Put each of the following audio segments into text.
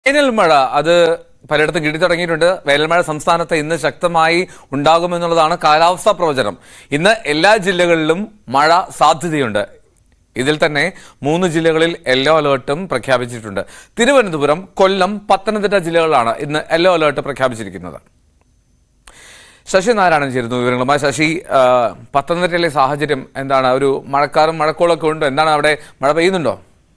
വേനൽ മഴ അത് പലയിടത്തും കിട്ടി തുടങ്ങിയിട്ടുണ്ട് വേനൽമഴ സംസ്ഥാനത്ത് ഇന്ന് ശക്തമായി ഉണ്ടാകുമെന്നുള്ളതാണ് കാലാവസ്ഥാ പ്രവചനം ഇന്ന് എല്ലാ ജില്ലകളിലും മഴ സാധ്യതയുണ്ട് ഇതിൽ തന്നെ മൂന്ന് ജില്ലകളിൽ യെല്ലോ അലേർട്ടും പ്രഖ്യാപിച്ചിട്ടുണ്ട് തിരുവനന്തപുരം കൊല്ലം പത്തനംതിട്ട ജില്ലകളിലാണ് ഇന്ന് യെല്ലോ അലേർട്ട് പ്രഖ്യാപിച്ചിരിക്കുന്നത് ശശി നാരായണൻ ചേരുന്നു വിവരങ്ങളുമായി ശശി ആ, പത്തനംതിട്ടയിലെ സാഹചര്യം എന്താണ് ഒരു മഴക്കാറും മഴക്കോളൊക്കെ ഉണ്ട് എന്താണ് അവിടെ മഴ പെയ്യുന്നുണ്ടോ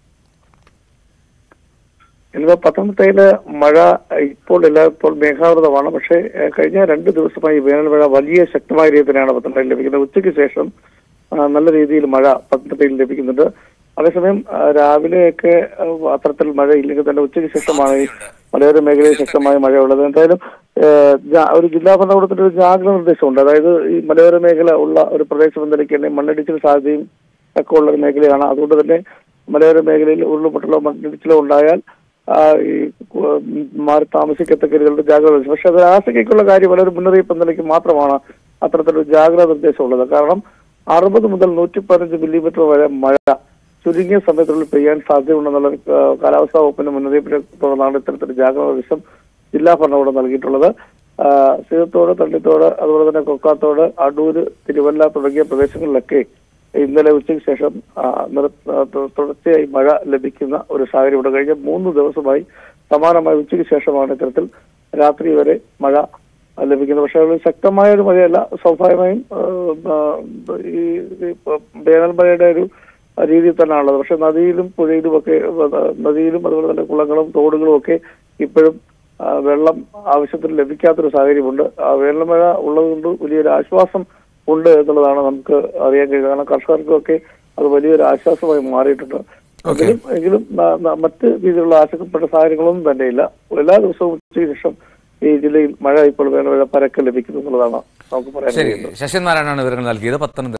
ഇന്നിപ്പോ പത്തനംതിട്ടയില് മഴ ഇപ്പോൾ എല്ലാപ്പോൾ മേഘാവൃതമാണ് പക്ഷേ ഏഹ്, കഴിഞ്ഞ രണ്ട് ദിവസമായി വേനൽ മഴ വലിയ ശക്തമായ രീതിയിൽ തന്നെയാണ് പത്തനംതിട്ടയിൽ ലഭിക്കുന്നത് ഉച്ചയ്ക്ക് ശേഷം ആ, നല്ല രീതിയിൽ മഴ പത്തനംതിട്ടയിൽ ലഭിക്കുന്നുണ്ട് അതേസമയം ആ, രാവിലെയൊക്കെ ആ, അത്തരത്തിൽ മഴ ഇല്ലെങ്കിൽ തന്നെ ഉച്ചയ്ക്ക് ശേഷമാണ് ഈ മലയോര മേഖലയിൽ ശക്തമായ മഴയുള്ളത് എന്തായാലും ഏഹ്, ജാ- ഒരു ജില്ലാ ഭരണകൂടത്തിന്റെ ഒരു ജാഗ്രത നിർദ്ദേശമുണ്ട് അതായത് ഈ മലയോര മേഖല ഉള്ള ഒരു പ്രദേശം എന്ന നിലയ്ക്ക് തന്നെ മണ്ണിടിച്ചിൽ സാധ്യതയും ഒക്കെ ഉള്ള ഒരു മേഖലയാണ് അതുകൊണ്ട് തന്നെ മലയോര മേഖലയിൽ ഉരുൾപൊട്ടലോ മണ്ണിടിച്ചിലോ ഉണ്ടായാൽ ആ, ഈ കു- മാറി താമസിക്കത്തക്ക രീതിയിലുള്ള ജാഗ്രത നിർദ്ദേശം പക്ഷെ അത് ആശങ്കയ്ക്കുള്ള കാര്യം വളരെ മുന്നറിയിപ്പ് എന്ന നിലയ്ക്ക് മാത്രമാണ് അത്തരത്തിലൊരു ജാഗ്രതാ നിർദ്ദേശമുള്ളത് കാരണം അറുപത് മുതൽ നൂറ്റി പതിനഞ്ച് മില്ലിമീറ്റർ വരെ മഴ ചുരുങ്ങിയ സമയത്തിനുള്ളിൽ പെയ്യാൻ സാധ്യതയുണ്ടെന്നുള്ള ആ, കാലാവസ്ഥാ വകുപ്പിന്റെ മുന്നറിയിപ്പിനെ തുടർന്നാണ് ഇത്തരത്തിലുള്ള ജാഗ്രതാ നിർദ്ദേശം ജില്ലാ ഭരണകൂടം നൽകിയിട്ടുള്ളത് ആ, സീതത്തോട് തള്ളിത്തോട് അതുപോലെ തന്നെ കൊക്കാത്തോട് അടൂര് തിരുവല്ല തുടങ്ങിയ പ്രദേശങ്ങളിലൊക്കെ ഇന്നലെ ഉച്ചയ്ക്ക് ശേഷം ആ, നിർ- ആ, തു- തുടർച്ചയായി മഴ ലഭിക്കുന്ന ഒരു സാഹചര്യമുണ്ട് കഴിഞ്ഞ മൂന്ന് ദിവസമായി സമാനമായ ഉച്ചയ്ക്ക് ശേഷമാണ് ഇത്തരത്തിൽ രാത്രി വരെ മഴ ആ, ലഭിക്കുന്നത് പക്ഷേ അത് ശക്തമായ ഒരു മഴയല്ല സ്വാഭാവികമായും ആ, ആ, ഈ ഈ വേനൽ മഴയുടെ ഒരു രീതിയിൽ തന്നെയാണുള്ളത് പക്ഷെ നദിയിലും പുഴയിലും ഒക്കെ ആ, നദിയിലും അതുപോലെ തന്നെ കുളങ്ങളും തോടുകളും ഒക്കെ ഇപ്പോഴും ആ, വെള്ളം ആവശ്യത്തിന് ലഭിക്കാത്തൊരു സാഹചര്യമുണ്ട് ആ വേനൽമഴ ഉള്ളതുകൊണ്ട് വലിയൊരു ആശ്വാസം ഉണ്ട് എന്നുള്ളതാണ് നമുക്ക് അറിയാൻ കഴിയുന്നത് കാരണം കർഷകർക്കൊക്കെ അത് വലിയൊരു ആശ്വാസമായി മാറിയിട്ടുണ്ട് എങ്കിലും എങ്കിലും ന- ന- മറ്റ് രീതിയിലുള്ള ആശങ്കപ്പെട്ട സാഹചര്യങ്ങളൊന്നും തന്നെയില്ല എല്ലാ ദിവസവും ഉച്ചയ്ക്ക് ശേഷം ഈ ജില്ലയിൽ മഴ ഇപ്പോൾ വേനൽമഴ പരക്കെ ലഭിക്കുന്നു എന്നുള്ളതാണ് നമുക്ക് പറയാൻ ശരി കഴിയുന്നത് ശശി നാരായണനാണ് വിവരങ്ങൾ നൽകിയത് പത്തനംതിട്ട